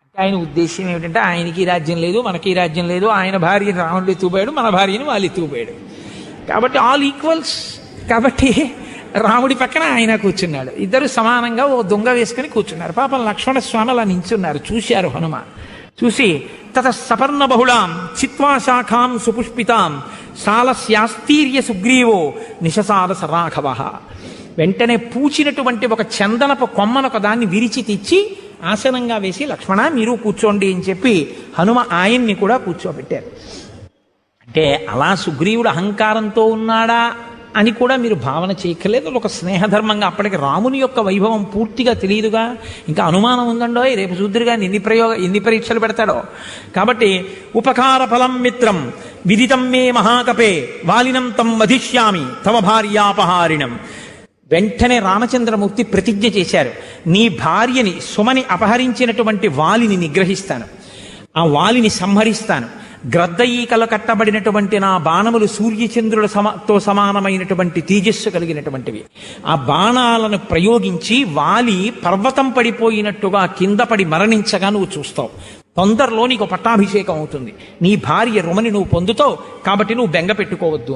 ఆయన ఉద్దేశం ఏమిటంటే ఆయనకి రాజ్యం లేదు మనకి రాజ్యం లేదు ఆయన భార్యని రావణుడు ఎత్తుకుపోయాడు మన భార్యని వాళ్ళు ఎత్తుకుపోయాడు కాబట్టి ఆల్ ఈక్వల్స్ కాబట్టి రాముడి పక్కన ఆయన కూర్చున్నాడు ఇద్దరు సమానంగా ఓ దొంగ వేసుకుని కూర్చున్నారు పాపం లక్ష్మణ స్వామి అలా నించున్నారు చూశారు హనుమ చూసి తత సపర్ణ బహుళాం చిత్వా శాఖాం సుపుష్పితాం సాలస్యాస్తీర్య సుగ్రీవో నిశసార సరాఘవ వెంటనే పూచినటువంటి ఒక చందనపు కొమ్మనొక దాన్ని విరిచి తెచ్చి ఆసనంగా వేసి లక్ష్మణ మీరు కూర్చోండి అని చెప్పి హనుమ ఆయన్ని కూడా కూర్చోబెట్టారు అంటే అలా సుగ్రీవుడు అహంకారంతో ఉన్నాడా అని కూడా మీరు భావన చేయక్కర్లేదు అది ఒక స్నేహధర్మంగా అప్పటికి రాముని యొక్క వైభవం పూర్తిగా తెలియదుగా ఇంకా అనుమానం ఉందండో రేపు చూద్దరుగా ఎన్ని ప్రయోగ ఎన్ని పరీక్షలు పెడతాడో కాబట్టి ఉపకార ఫలం మిత్రం విదితం మే మహాకపే వాలినం తం వధిష్యామి తమ భార్యాపహారిణం వెంటనే రామచంద్రమూర్తి ప్రతిజ్ఞ చేశారు నీ భార్యని సుమని అపహరించినటువంటి వాలిని నిగ్రహిస్తాను ఆ వాలిని సంహరిస్తాను గ్రద్ద ఈకలు కట్టబడినటువంటి నా బాణములు సూర్యచంద్రుల సమతో సమానమైనటువంటి తేజస్సు కలిగినటువంటివి ఆ బాణాలను ప్రయోగించి వాలి పర్వతం పడిపోయినట్టుగా కింద పడి మరణించగా నువ్వు చూస్తావు తొందరలో నీకు పట్టాభిషేకం అవుతుంది నీ భార్య రుమని నువ్వు పొందుతావు కాబట్టి నువ్వు బెంగ పెట్టుకోవద్దు